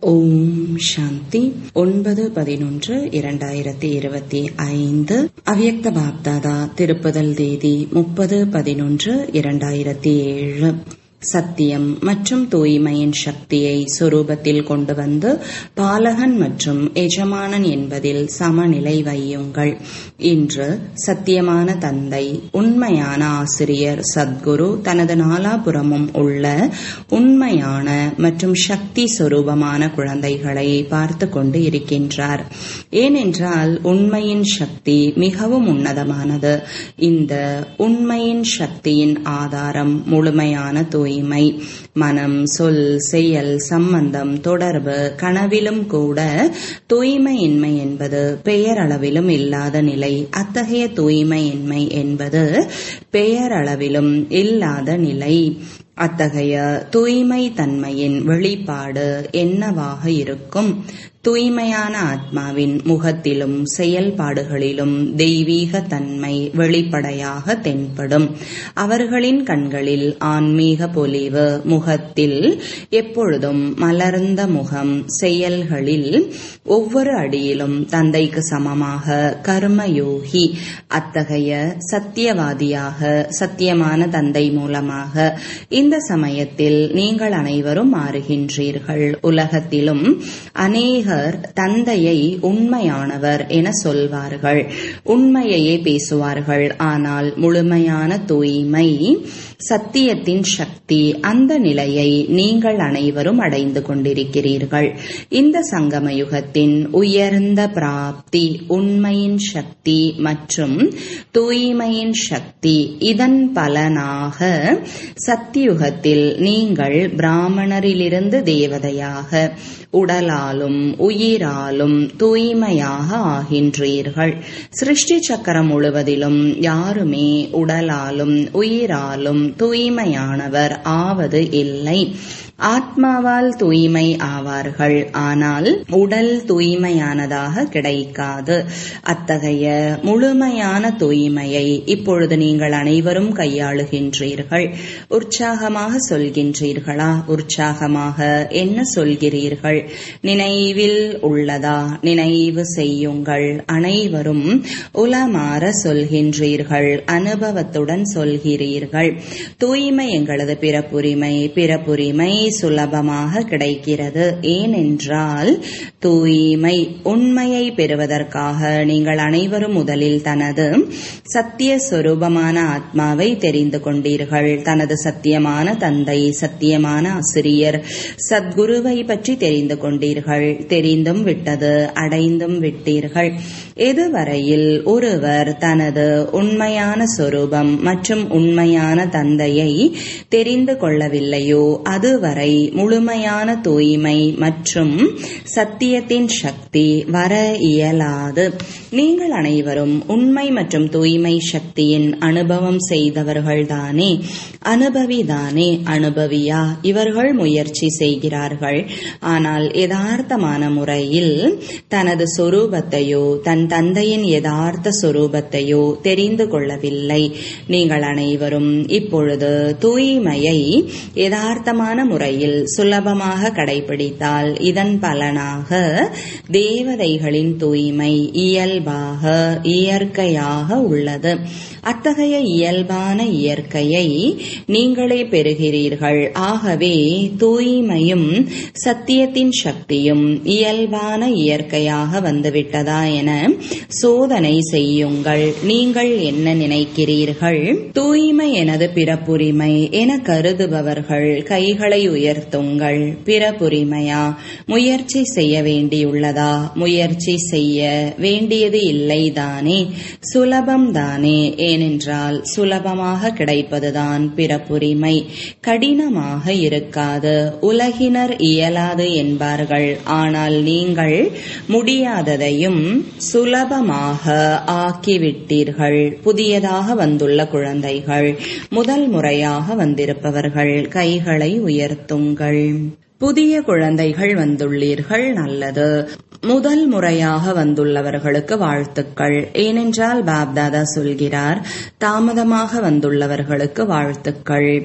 ஓம் சாந்தி ஒன்பது பதினொன்று இரண்டாயிரத்தி இருபத்தி ஐந்து அவ்யக்த பாப்தாதா திருப்புதல் தேதி முப்பது பதினொன்று இரண்டாயிரத்தி ஏழு சத்தியம் மற்றும் தூய்மையின் சக்தியை சொரூபத்தில் கொண்டு வந்து பாலகன் மற்றும் எஜமானன் என்பதில் சமநிலை வையுங்கள் இன்று சத்தியமான தந்தை உண்மையான ஆசிரியர் சத்குரு தனது நாலாபுறமும் உள்ள உண்மையான மற்றும் சக்தி சொரூபமான குழந்தைகளை பார்த்து கொண்டு இருக்கின்றார் ஏனென்றால் உண்மையின் சக்தி மிகவும் உன்னதமானது இந்த உண்மையின் சக்தியின் ஆதாரம் முழுமையான தூய் தூய்மை மனம் சொல் செயல் சம்பந்தம் தொடர்பு கனவிலும் கூட தூய்மையின்மை என்பது பெயரளவிலும் இல்லாத நிலை அத்தகைய தூய்மையின்மை என்பது பெயரளவிலும் இல்லாத நிலை அத்தகைய தூய்மை தன்மையின் வெளிப்பாடு என்னவாக இருக்கும் தூய்மையான ஆத்மாவின் முகத்திலும் செயல்பாடுகளிலும் தெய்வீக தன்மை வெளிப்படையாக தென்படும் அவர்களின் கண்களில் ஆன்மீக பொலிவு முகத்தில் எப்பொழுதும் மலர்ந்த முகம் செயல்களில் ஒவ்வொரு அடியிலும் தந்தைக்கு சமமாக கர்மயோகி அத்தகைய சத்தியவாதியாக சத்தியமான தந்தை மூலமாக இந்த சமயத்தில் நீங்கள் அனைவரும் மாறுகின்றீர்கள் உலகத்திலும் அநேக சிலர் தந்தையை உண்மையானவர் என சொல்வார்கள் உண்மையையே பேசுவார்கள் ஆனால் முழுமையான தூய்மை சத்தியத்தின் சக்தி அந்த நிலையை நீங்கள் அனைவரும் அடைந்து கொண்டிருக்கிறீர்கள் இந்த சங்கம யுகத்தின் உயர்ந்த பிராப்தி உண்மையின் சக்தி மற்றும் தூய்மையின் சக்தி இதன் பலனாக சத்தியுகத்தில் நீங்கள் பிராமணரிலிருந்து தேவதையாக உடலாலும் உயிராலும் தூய்மையாக ஆகின்றீர்கள் சிருஷ்டி சக்கரம் முழுவதிலும் யாருமே உடலாலும் உயிராலும் தூய்மையானவர் ஆவது இல்லை ஆத்மாவால் தூய்மை ஆவார்கள் ஆனால் உடல் தூய்மையானதாக கிடைக்காது அத்தகைய முழுமையான தூய்மையை இப்பொழுது நீங்கள் அனைவரும் கையாளுகின்றீர்கள் உற்சாகமாக சொல்கின்றீர்களா உற்சாகமாக என்ன சொல்கிறீர்கள் நினைவில் உள்ளதா நினைவு செய்யுங்கள் அனைவரும் உலமாற சொல்கின்றீர்கள் அனுபவத்துடன் சொல்கிறீர்கள் தூய்மை எங்களது பிறப்புரிமை பிறப்புரிமை சுலபமாக கிடைக்கிறது ஏனென்றால் தூய்மை உண்மையை பெறுவதற்காக நீங்கள் அனைவரும் முதலில் தனது சத்திய சொரூபமான ஆத்மாவை தெரிந்து கொண்டீர்கள் தனது சத்தியமான தந்தை சத்தியமான ஆசிரியர் சத்குருவை பற்றி தெரிந்து கொண்டீர்கள் தெரிந்தும் விட்டது அடைந்தும் விட்டீர்கள் எதுவரையில் ஒருவர் தனது உண்மையான சொரூபம் மற்றும் உண்மையான தந்தையை தெரிந்து கொள்ளவில்லையோ அதுவரை முழுமையான தூய்மை மற்றும் சத்தியத்தின் சக்தி வர இயலாது நீங்கள் அனைவரும் உண்மை மற்றும் தூய்மை சக்தியின் அனுபவம் செய்தவர்கள்தானே அனுபவிதானே அனுபவியா இவர்கள் முயற்சி செய்கிறார்கள் ஆனால் யதார்த்தமான முறையில் தனது சொரூபத்தையோ தன் தந்தையின் யதார்த்த சொரூபத்தையோ தெரிந்து கொள்ளவில்லை நீங்கள் அனைவரும் இப்பொழுது தூய்மையை யதார்த்தமான முறையில் சுலபமாக கடைபிடித்தால் இதன் பலனாக தேவதைகளின் தூய்மை இயல்பாக இயற்கையாக உள்ளது அத்தகைய இயல்பான இயற்கையை நீங்களே பெறுகிறீர்கள் ஆகவே தூய்மையும் சத்தியத்தின் சக்தியும் இயல்பான இயற்கையாக வந்துவிட்டதா என சோதனை செய்யுங்கள் நீங்கள் என்ன நினைக்கிறீர்கள் தூய்மை எனது பிறப்புரிமை என கருதுபவர்கள் கைகளை உயர்த்துங்கள் பிறப்புரிமையா முயற்சி செய்ய வேண்டியுள்ளதா முயற்சி செய்ய வேண்டியது இல்லைதானே சுலபம்தானே ஏனென்றால் சுலபமாக கிடைப்பதுதான் பிறப்புரிமை கடினமாக இருக்காது உலகினர் இயலாது என்பார்கள் ஆனால் நீங்கள் முடியாததையும் சுலபமாக ஆக்கிவிட்டீர்கள் புதியதாக வந்துள்ள குழந்தைகள் முதல் முறையாக வந்திருப்பவர்கள் கைகளை உயர்த்துங்கள் புதிய குழந்தைகள் வந்துள்ளீர்கள் நல்லது முதல் முறையாக வந்துள்ளவர்களுக்கு வாழ்த்துக்கள் ஏனென்றால் பாப்தாதா சொல்கிறார் தாமதமாக வந்துள்ளவர்களுக்கு வாழ்த்துக்கள்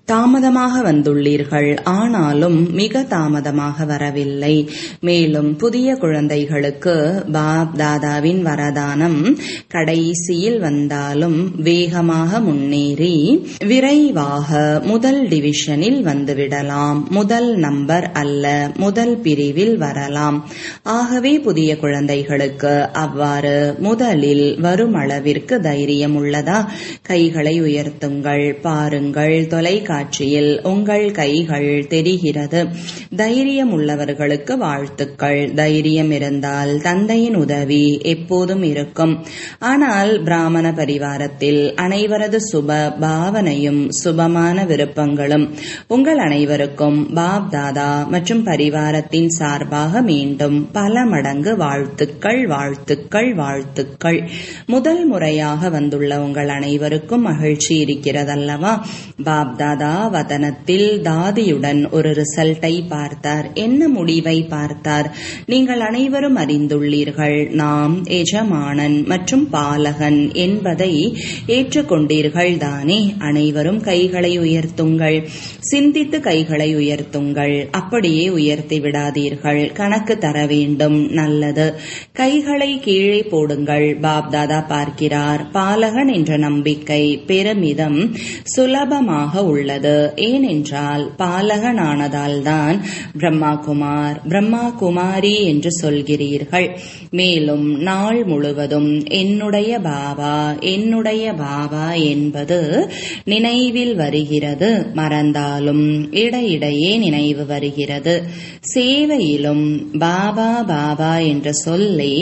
தாமதமாக வந்துள்ளீர்கள் ஆனாலும் மிக தாமதமாக வரவில்லை மேலும் புதிய குழந்தைகளுக்கு பாப் தாதாவின் வரதானம் கடைசியில் வந்தாலும் வேகமாக முன்னேறி விரைவாக முதல் டிவிஷனில் வந்துவிடலாம் முதல் நம்பர் அல்ல முதல் பிரிவில் வரலாம் ஆகவே புதிய குழந்தைகளுக்கு அவ்வாறு முதலில் வரும் அளவிற்கு தைரியம் உள்ளதா கைகளை உயர்த்துங்கள் பாருங்கள் தொலைக்காட்சியில் உங்கள் கைகள் தெரிகிறது தைரியம் உள்ளவர்களுக்கு வாழ்த்துக்கள் தைரியம் இருந்தால் தந்தையின் உதவி எப்போதும் இருக்கும் ஆனால் பிராமண பரிவாரத்தில் அனைவரது சுப பாவனையும் சுபமான விருப்பங்களும் உங்கள் அனைவருக்கும் பாப் தாதா மற்றும் பரிவாரத்தின் சார்பாக மீண்டும் பல மடங்கு வாழ்த்துக்கள் வாழ்த்துக்கள் வாழ்த்துக்கள் முதல் முறையாக வந்துள்ள உங்கள் அனைவருக்கும் மகிழ்ச்சி இருக்கிறதல்லவா பாப் தாதா வதனத்தில் தாதியுடன் ஒரு ரிசல்ட்டை பார்த்தார் என்ன முடிவை பார்த்தார் நீங்கள் அனைவரும் அறிந்துள்ளீர்கள் நாம் எஜமானன் மற்றும் பாலகன் என்பதை ஏற்றுக்கொண்டீர்கள் தானே அனைவரும் கைகளை உயர்த்துங்கள் சிந்தித்து கைகளை உயர்த்துங்கள் அப்படியே உயர்த்தி விடாதீர்கள் கணக்கு தர வேண்டும் நல்லது கைகளை கீழே போடுங்கள் பாப்தாதா பார்க்கிறார் பாலகன் என்ற நம்பிக்கை பெருமிதம் சுலபமாக உள்ளது ஏனென்றால் பாலகனானதால் தான் பிரம்மா குமார் பிரம்மா குமாரி என்று சொல்கிறீர்கள் மேலும் நாள் முழுவதும் என்னுடைய பாபா என்னுடைய பாபா என்பது நினைவில் வருகிறது மறந்தாலும் இடையிடையே நினைவு வருகிறது சேவையிலும் பாபா பாபா என்ற சொல்லை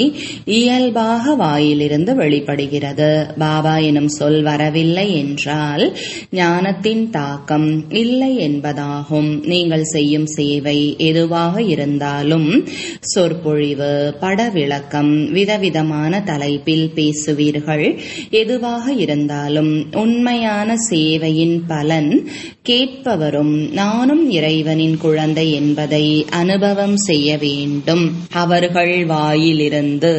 இயல்பாக வாயிலிருந்து வெளிப்படுகிறது பாபா எனும் சொல் வரவில்லை என்றால் ஞானத்தின் தாக்கம் இல்லை என்பதாகும் நீங்கள் செய்யும் சேவை எதுவாக இருந்தாலும் சொற்பொழிவு பட விளக்கம் விதவிதமான தலைப்பில் பேசுவீர்கள் எதுவாக இருந்தாலும் உண்மையான சேவையின் பலன் கேட்பவரும் நானும் இறைவனின் குழந்தை என்பதை அனுபவம் செய்ய வேண்டும் அவர்கள் வாயிலிருந்து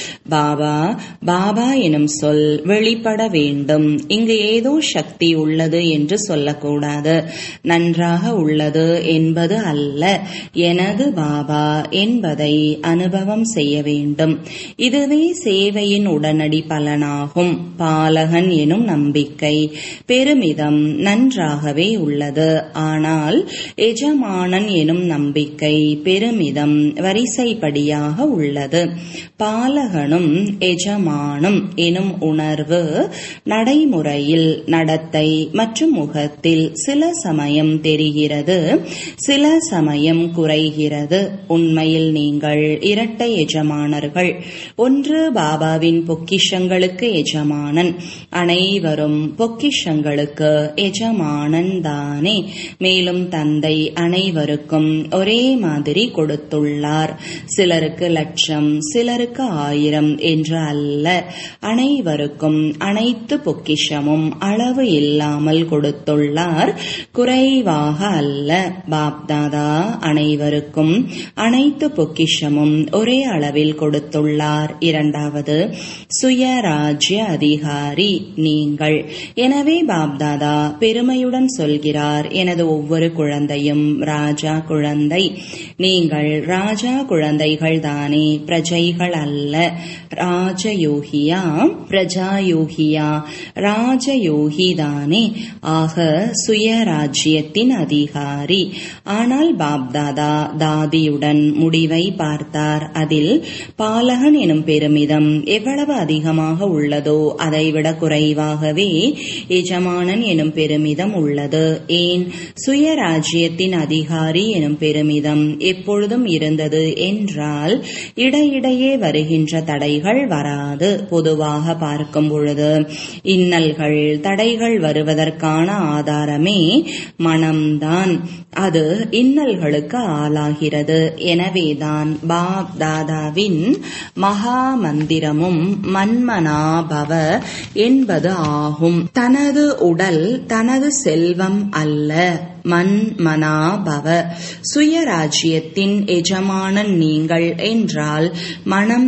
பாபா பாபா எனும் சொல் வெளிப்பட வேண்டும் இங்கு ஏதோ சக்தி உள்ளது என்று சொல்லக்கூடாது நன்றாக உள்ளது என்பது அல்ல எனது பாபா என்பதை அனுபவம் செய்ய வேண்டும் இதுவே சேவையின் உடனடி பலனாகும் பாலகன் எனும் நம்பிக்கை பெருமிதம் நன்றாகவே உள்ளது ஆனால் எஜமானன் எனும் நம்பிக்கை பெருமிதம் வரிசைப்படியாக உள்ளது பாலகனும் எஜமானும் எனும் உணர்வு நடைமுறையில் நடத்தை மற்றும் முகத்தில் சில சமயம் தெரிகிறது சில சமயம் குறைகிறது உண்மையில் நீங்கள் இரட்டை எஜமானர்கள் ஒன்று பாபாவின் பொக்கிஷங்களுக்கு எஜமானன் அனைவரும் பொக்கிஷங்களுக்கு எஜமானன் தானே மேலும் தந்தை அனைவருக்கும் ஒரே மாதிரி கொடுத்துள்ளார் சிலருக்கு லட்சம் சிலருக்கு ஆயிரம் என்று அல்ல அனைவருக்கும் அனைத்து பொக்கிஷமும் அளவு இல்லாமல் கொடுத்துள்ளார் குறைவாக அல்ல பாப்தாதா அனைவருக்கும் அனைத்து பொக்கிஷமும் ஒரே அளவில் கொடுத்துள்ளார் இரண்டாவது சுயராஜ்ய அதிகாரி நீங்கள் எனவே பாப்தாதா பெருமையுடன் சொல்கிறார் எனது ஒவ்வொரு குழந்தையும் ராஜா குழந்தை நீங்கள் ராஜா குழந்தைகள் தானே பிரஜைகள் அல்ல ராஜயோகியா பிரஜாயோகியா ராஜயோகி தானே ஆக சுயராஜ்யத்தின் அதிகாரி ஆனால் பாப்தாதா தாதியுடன் முடிவை பார்த்தார் அதில் பாலகன் எனும் பெருமிதம் எவ்வளவு அதிகமாக உள்ளதோ அதைவிட குறைவாகவே எஜமானன் எனும் பெருமிதம் உள்ளது ஏன் சுயராஜ்யத்தின் அதிகாரி எனும் பெருமிதம் எப்பொழுதும் இருந்தது என்றால் இடையிடையே வருகின்ற தடைகள் வராது பொதுவாக பார்க்கும் பொழுது இன்னல்கள் தடைகள் வருவதற்கான ஆதாரமே மனம்தான் அது இன்னல்களுக்கு ஆளாகிறது எனவேதான் பாப் தாதாவின் மகா மந்திரமும் மன்மனாபவ என்பது ஆகும் தனது உடல் தனது செல்வம் அல்ல மன் மனா பவ சுயராஜ்யத்தின் எஜமானன் நீங்கள் என்றால் மனம்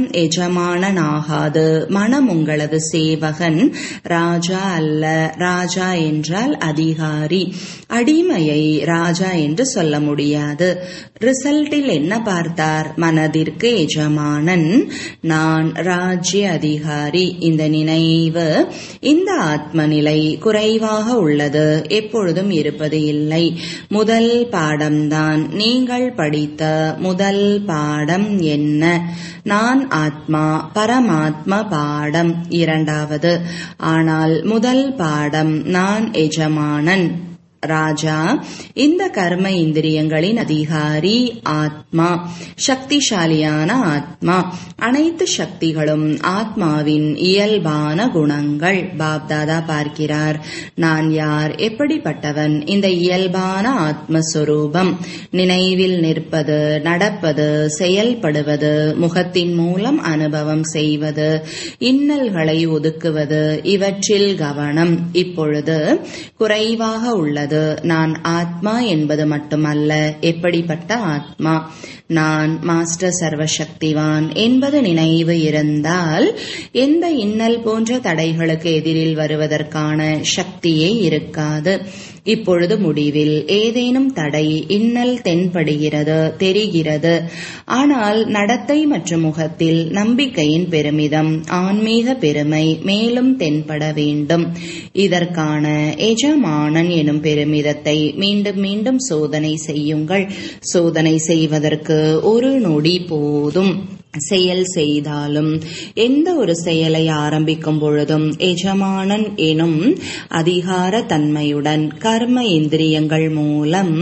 எஜமானனாகாது மனம் உங்களது சேவகன் ராஜா அல்ல ராஜா என்றால் அதிகாரி அடிமையை ராஜா என்று சொல்ல முடியாது ரிசல்ட்டில் என்ன பார்த்தார் மனதிற்கு எஜமானன் நான் ராஜ்ய அதிகாரி இந்த நினைவு இந்த ஆத்ம நிலை குறைவாக உள்ளது எப்பொழுதும் இருப்பது இல்லை முதல் பாடம்தான் நீங்கள் படித்த முதல் பாடம் என்ன நான் ஆத்மா பரமாத்ம பாடம் இரண்டாவது ஆனால் முதல் பாடம் நான் எஜமானன் ராஜா இந்த கர்ம இந்திரியங்களின் அதிகாரி ஆத்மா சக்திசாலியான ஆத்மா அனைத்து சக்திகளும் ஆத்மாவின் இயல்பான குணங்கள் பாப்தாதா பார்க்கிறார் நான் யார் எப்படிப்பட்டவன் இந்த இயல்பான ஆத்மஸ்வரூபம் நினைவில் நிற்பது நடப்பது செயல்படுவது முகத்தின் மூலம் அனுபவம் செய்வது இன்னல்களை ஒதுக்குவது இவற்றில் கவனம் இப்பொழுது குறைவாக உள்ளது உள்ளது நான் ஆத்மா என்பது மட்டுமல்ல எப்படிப்பட்ட ஆத்மா நான் மாஸ்டர் சர்வசக்திவான் என்பது நினைவு இருந்தால் எந்த இன்னல் போன்ற தடைகளுக்கு எதிரில் வருவதற்கான சக்தியே இருக்காது இப்பொழுது முடிவில் ஏதேனும் தடை இன்னல் தென்படுகிறது தெரிகிறது ஆனால் நடத்தை மற்றும் முகத்தில் நம்பிக்கையின் பெருமிதம் ஆன்மீக பெருமை மேலும் தென்பட வேண்டும் இதற்கான எஜமானன் எனும் பெருமிதத்தை மீண்டும் மீண்டும் சோதனை செய்யுங்கள் சோதனை செய்வதற்கு ஒரு நொடி போதும் செயல் செய்தாலும் எந்த ஒரு செயலை ஆரம்பிக்கும் பொழுதும் எஜமானன் எனும் அதிகார தன்மையுடன் கர்ம இந்திரியங்கள் மூலம்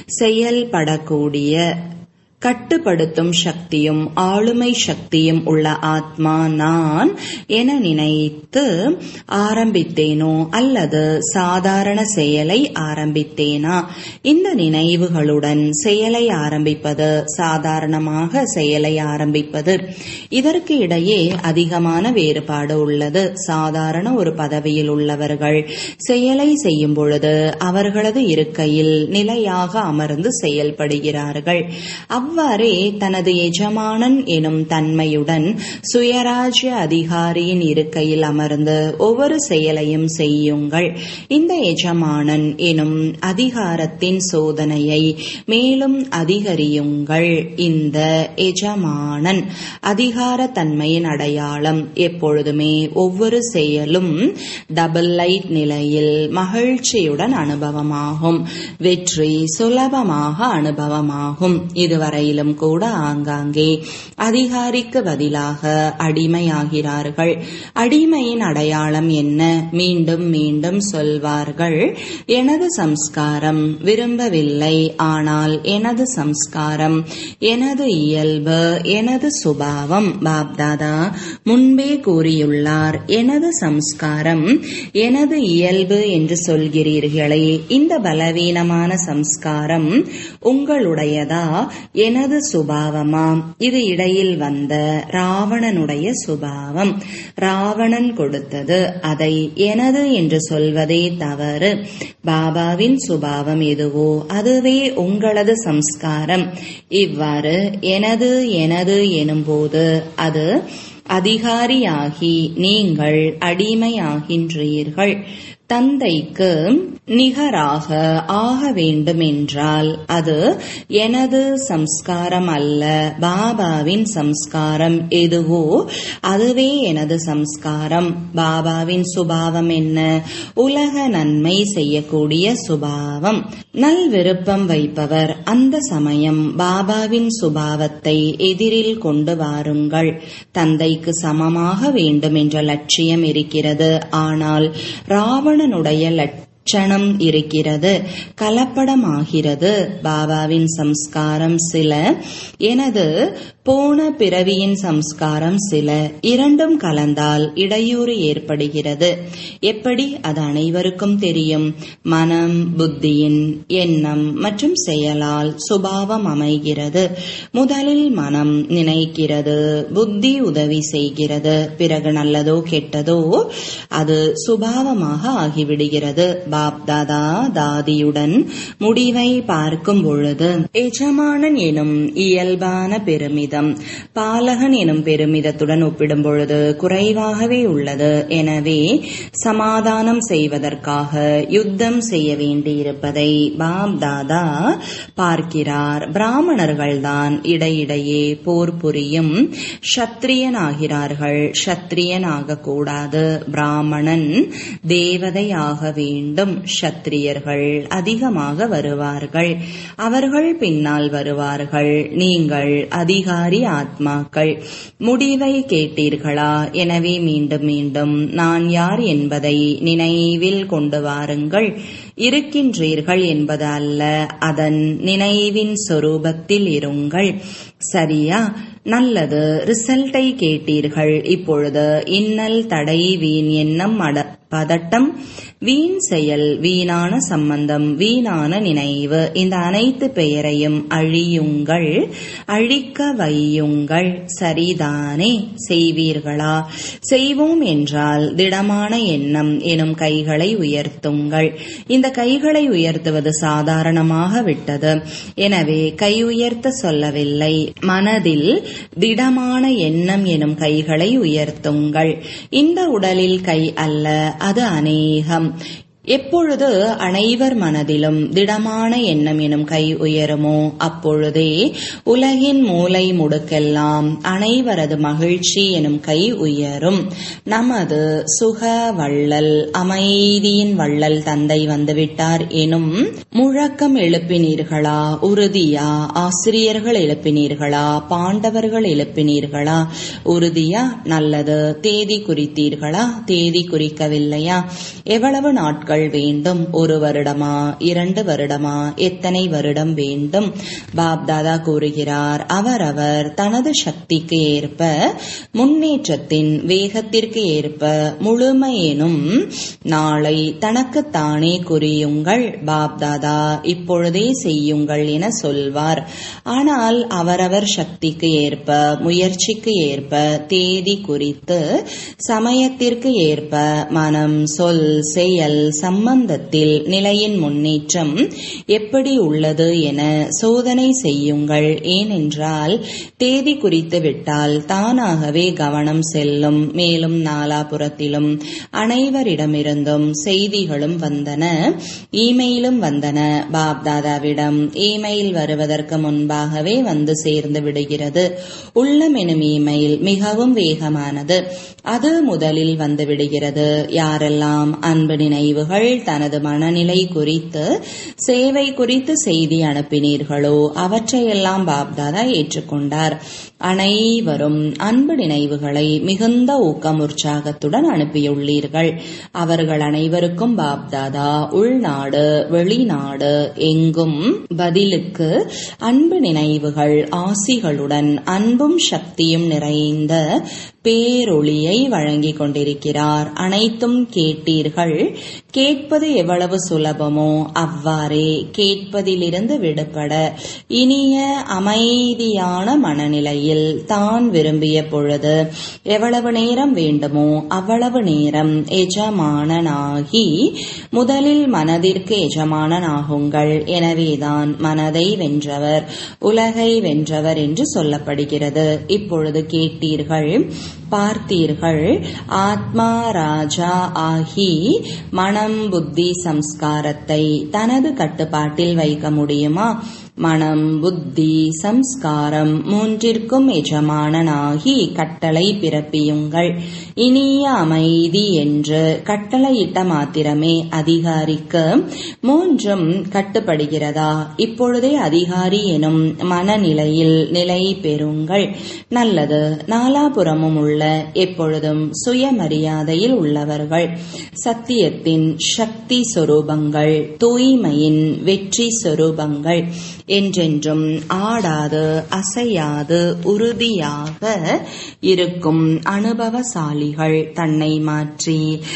செயல்படக்கூடிய கட்டுப்படுத்தும் சக்தியும் ஆளுமை சக்தியும் உள்ள ஆத்மா நான் என நினைத்து ஆரம்பித்தேனோ அல்லது சாதாரண செயலை ஆரம்பித்தேனா இந்த நினைவுகளுடன் செயலை ஆரம்பிப்பது சாதாரணமாக செயலை ஆரம்பிப்பது இதற்கு இடையே அதிகமான வேறுபாடு உள்ளது சாதாரண ஒரு பதவியில் உள்ளவர்கள் செயலை செய்யும் பொழுது அவர்களது இருக்கையில் நிலையாக அமர்ந்து செயல்படுகிறார்கள் அவ்வாறே தனது எஜமானன் எனும் தன்மையுடன் சுயராஜ்ய அதிகாரியின் இருக்கையில் அமர்ந்து ஒவ்வொரு செயலையும் செய்யுங்கள் இந்த எஜமானன் எனும் அதிகாரத்தின் சோதனையை மேலும் அதிகரியுங்கள் இந்த எஜமானன் அதிகார தன்மையின் அடையாளம் எப்பொழுதுமே ஒவ்வொரு செயலும் டபுள் லைட் நிலையில் மகிழ்ச்சியுடன் அனுபவமாகும் வெற்றி சுலபமாக அனுபவமாகும் இதுவரை வரையிலும் கூட ஆங்காங்கே அதிகாரிக்கு பதிலாக அடிமையாகிறார்கள் அடிமையின் அடையாளம் என்ன மீண்டும் மீண்டும் சொல்வார்கள் எனது சம்ஸ்காரம் விரும்பவில்லை ஆனால் எனது சம்ஸ்காரம் எனது இயல்பு எனது சுபாவம் பாப்தாதா முன்பே கூறியுள்ளார் எனது சம்ஸ்காரம் எனது இயல்பு என்று சொல்கிறீர்களே இந்த பலவீனமான சம்ஸ்காரம் உங்களுடையதா எனது சுபாவமா இது இடையில் வந்த ராவணனுடைய சுபாவம் ராவணன் கொடுத்தது அதை எனது என்று சொல்வதே தவறு பாபாவின் சுபாவம் எதுவோ அதுவே உங்களது சம்ஸ்காரம் இவ்வாறு எனது எனது எனும்போது அது அதிகாரியாகி நீங்கள் அடிமையாகின்றீர்கள் தந்தைக்கு நிகராக ஆக வேண்டும் என்றால் அது எனது சம்ஸ்காரம் அல்ல பாபாவின் சம்ஸ்காரம் எதுவோ அதுவே எனது சம்ஸ்காரம் பாபாவின் சுபாவம் என்ன உலக நன்மை செய்யக்கூடிய சுபாவம் நல் விருப்பம் வைப்பவர் அந்த சமயம் பாபாவின் சுபாவத்தை எதிரில் கொண்டு வாருங்கள் தந்தைக்கு சமமாக வேண்டும் என்ற லட்சியம் இருக்கிறது ஆனால் ராவணனுடைய லட்சணம் இருக்கிறது கலப்படமாகிறது பாபாவின் சம்ஸ்காரம் சில எனது போன பிறவியின் சம்ஸ்காரம் சில இரண்டும் கலந்தால் இடையூறு ஏற்படுகிறது எப்படி அது அனைவருக்கும் தெரியும் மனம் புத்தியின் எண்ணம் மற்றும் செயலால் சுபாவம் அமைகிறது முதலில் மனம் நினைக்கிறது புத்தி உதவி செய்கிறது பிறகு நல்லதோ கெட்டதோ அது சுபாவமாக ஆகிவிடுகிறது பாப் தாதா தாதியுடன் முடிவை பார்க்கும் பொழுது எஜமானன் எனும் இயல்பான பெருமிதம் பாலகன் எனும் பெருமிதத்துடன் ஒப்பிடும் பொழுது குறைவாகவே உள்ளது எனவே சமாதானம் செய்வதற்காக யுத்தம் செய்ய வேண்டியிருப்பதை பாப் தாதா பார்க்கிறார் பிராமணர்கள்தான் இடையிடையே போர் புரியும் சத்திரியனாகிறார்கள் சத்திரியனாக கூடாது பிராமணன் தேவதையாக வேண்டும் சத்திரியர்கள் அதிகமாக வருவார்கள் அவர்கள் பின்னால் வருவார்கள் நீங்கள் அதிகாரி ஆத்மாக்கள் முடிவை கேட்டீர்களா எனவே மீண்டும் மீண்டும் நான் யார் என்பதை நினைவில் கொண்டு வாருங்கள் இருக்கின்றீர்கள் என்பது அல்ல அதன் நினைவின் சொரூபத்தில் இருங்கள் சரியா நல்லது ரிசல்ட்டை கேட்டீர்கள் இப்பொழுது இன்னல் தடை வீண் எண்ணம் அட பதட்டம் வீண் செயல் வீணான சம்பந்தம் வீணான நினைவு இந்த அனைத்து பெயரையும் அழியுங்கள் அழிக்க வையுங்கள் சரிதானே செய்வீர்களா செய்வோம் என்றால் திடமான எண்ணம் எனும் கைகளை உயர்த்துங்கள் இந்த கைகளை உயர்த்துவது சாதாரணமாக விட்டது எனவே கை உயர்த்த சொல்லவில்லை மனதில் திடமான எண்ணம் எனும் கைகளை உயர்த்துங்கள் இந்த உடலில் கை அல்ல அது அநேகம் எப்பொழுது அனைவர் மனதிலும் திடமான எண்ணம் எனும் கை உயருமோ அப்பொழுதே உலகின் மூலை முடுக்கெல்லாம் அனைவரது மகிழ்ச்சி எனும் கை உயரும் நமது சுக வள்ளல் அமைதியின் வள்ளல் தந்தை வந்துவிட்டார் எனும் முழக்கம் எழுப்பினீர்களா உறுதியா ஆசிரியர்கள் எழுப்பினீர்களா பாண்டவர்கள் எழுப்பினீர்களா உறுதியா நல்லது தேதி குறித்தீர்களா தேதி குறிக்கவில்லையா எவ்வளவு நாட்கள் நாட்கள் வேண்டும் ஒரு வருடமா இரண்டு வருடமா எத்தனை வருடம் வேண்டும் பாப்தாதா கூறுகிறார் அவரவர் தனது சக்திக்கு ஏற்ப முன்னேற்றத்தின் வேகத்திற்கு ஏற்ப முழுமையெனும் நாளை தனக்குத்தானே குறியுங்கள் பாப்தாதா இப்பொழுதே செய்யுங்கள் என சொல்வார் ஆனால் அவரவர் சக்திக்கு ஏற்ப முயற்சிக்கு ஏற்ப தேதி குறித்து சமயத்திற்கு ஏற்ப மனம் சொல் செயல் சம்பந்தத்தில் நிலையின் முன்னேற்றம் எப்படி உள்ளது என சோதனை செய்யுங்கள் ஏனென்றால் தேதி குறித்து விட்டால் தானாகவே கவனம் செல்லும் மேலும் நாலாபுரத்திலும் அனைவரிடமிருந்தும் செய்திகளும் வந்தன இமெயிலும் வந்தன பாப்தாதாவிடம் இமெயில் வருவதற்கு முன்பாகவே வந்து சேர்ந்து விடுகிறது உள்ளம் எனும் இமெயில் மிகவும் வேகமானது அது முதலில் வந்து விடுகிறது யாரெல்லாம் அன்பு நினைவுகள் தனது மனநிலை குறித்து சேவை குறித்து செய்தி அனுப்பினீர்களோ அவற்றையெல்லாம் பாப்தாதா ஏற்றுக்கொண்டார் அனைவரும் அன்பு நினைவுகளை மிகுந்த ஊக்கம் உற்சாகத்துடன் அனுப்பியுள்ளீர்கள் அவர்கள் அனைவருக்கும் பாப்தாதா உள்நாடு வெளிநாடு எங்கும் பதிலுக்கு அன்பு நினைவுகள் ஆசிகளுடன் அன்பும் சக்தியும் நிறைந்த பேரொளியை வழங்கிக் கொண்டிருக்கிறார் அனைத்தும் கேட்டீர்கள் கேட்பது எவ்வளவு சுலபமோ அவ்வாறே கேட்பதிலிருந்து விடுபட இனிய அமைதியான மனநிலையில் தான் விரும்பிய பொழுது எவ்வளவு நேரம் வேண்டுமோ அவ்வளவு நேரம் எஜமானனாகி முதலில் மனதிற்கு எஜமானனாகுங்கள் எனவேதான் மனதை வென்றவர் உலகை வென்றவர் என்று சொல்லப்படுகிறது இப்பொழுது கேட்டீர்கள் பார்த்தீர்கள் ஆத்மா ராஜா ஆகி மனம் புத்தி சம்ஸ்காரத்தை தனது கட்டுப்பாட்டில் வைக்க முடியுமா மனம் புத்தி சம்ஸ்காரம் மூன்றிற்கும் எஜமானனாகி கட்டளை பிறப்பியுங்கள் இனிய அமைதி என்று கட்டளையிட்ட மாத்திரமே அதிகாரிக்கு மூன்றும் கட்டுப்படுகிறதா இப்பொழுதே அதிகாரி எனும் மனநிலையில் நிலை பெறுங்கள் நல்லது நாலாபுறமும் உள்ள எப்பொழுதும் சுயமரியாதையில் உள்ளவர்கள் சத்தியத்தின் சக்தி சொரூபங்கள் தூய்மையின் வெற்றி சொரூபங்கள் என்றென்றும் ஆடாது அசையாது உறுதியாக இருக்கும் அனுபவசாலிகள் தன்னை மாற்றி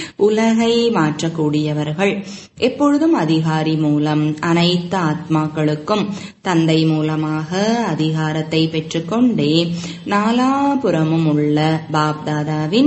உலகை மாற்றக்கூடியவர்கள் எப்பொழுதும் அதிகாரி மூலம் அனைத்து ஆத்மாக்களுக்கும் தந்தை மூலமாக அதிகாரத்தை பெற்றுக்கொண்டே நாலாபுறமும் உள்ள பாப்தாதாவின்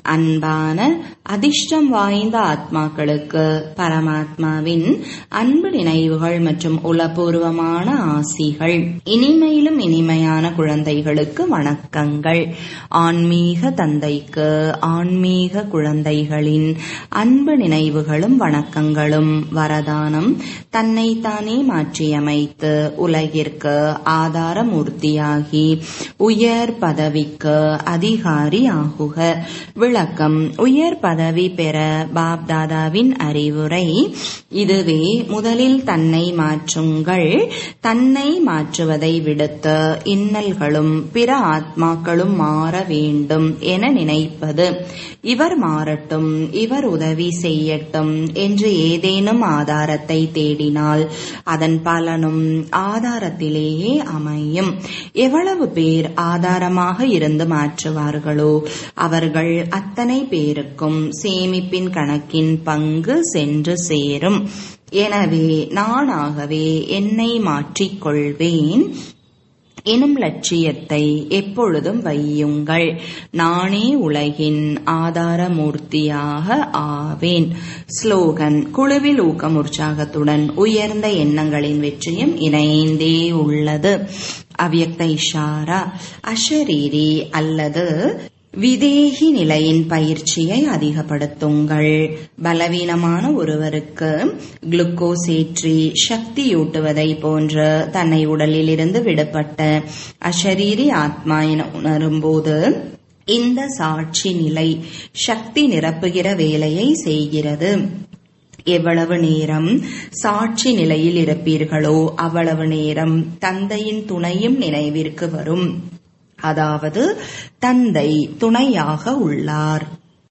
அன்பான அதிர்ஷ்டம் வாய்ந்த ஆத்மாக்களுக்கு பரமாத்மாவின் அன்பு நினைவுகள் மற்றும் உளப்பூர்வமான ஆசிகள் இனிமையிலும் இனிமையான குழந்தைகளுக்கு வணக்கங்கள் ஆன்மீக தந்தைக்கு ஆன்மீக குழந்தைகளின் அன்பு நினைவுகளும் வணக்கங்களும் வரதானம் தன்னைத்தானே மாற்றியமைத்து உலகிற்கு ஆதாரமூர்த்தியாகி உயர் பதவிக்கு அதிகாரி ஆகுக விளக்கம் உயர் பதவி பெற பாப்தாதாவின் அறிவுரை இதுவே முதலில் தன்னை மாற்றுங்கள் தன்னை மாற்றுவதை விடுத்து இன்னல்களும் பிற ஆத்மாக்களும் மாற வேண்டும் என நினைப்பது இவர் மாறட்டும் இவர் உதவி செய்யட்டும் என்று ஏதேனும் ஆதாரத்தை தேடினால் அதன் பலனும் ஆதாரத்திலேயே அமையும் எவ்வளவு பேர் ஆதாரமாக இருந்து மாற்றுவார்களோ அவர்கள் அத்தனை பேருக்கும் சேமிப்பின் கணக்கின் பங்கு சென்று சேரும் எனவே நானாகவே என்னை மாற்றிக்கொள்வேன் எனும் லட்சியத்தை எப்பொழுதும் வையுங்கள் நானே உலகின் ஆதாரமூர்த்தியாக ஆவேன் ஸ்லோகன் குழுவில் ஊக்கம் உற்சாகத்துடன் உயர்ந்த எண்ணங்களின் வெற்றியும் இணைந்தே உள்ளது அவ்யக்த இஷாரா அஷரீரி அல்லது விதேகி நிலையின் பயிற்சியை அதிகப்படுத்துங்கள் பலவீனமான ஒருவருக்கு குளுக்கோஸ் ஏற்றி சக்தியூட்டுவதை போன்று தன்னை உடலில் இருந்து விடுபட்ட அஷரீரி ஆத்மா என உணரும்போது இந்த சாட்சி நிலை சக்தி நிரப்புகிற வேலையை செய்கிறது எவ்வளவு நேரம் சாட்சி நிலையில் இருப்பீர்களோ அவ்வளவு நேரம் தந்தையின் துணையும் நினைவிற்கு வரும் அதாவது தந்தை துணையாக உள்ளார்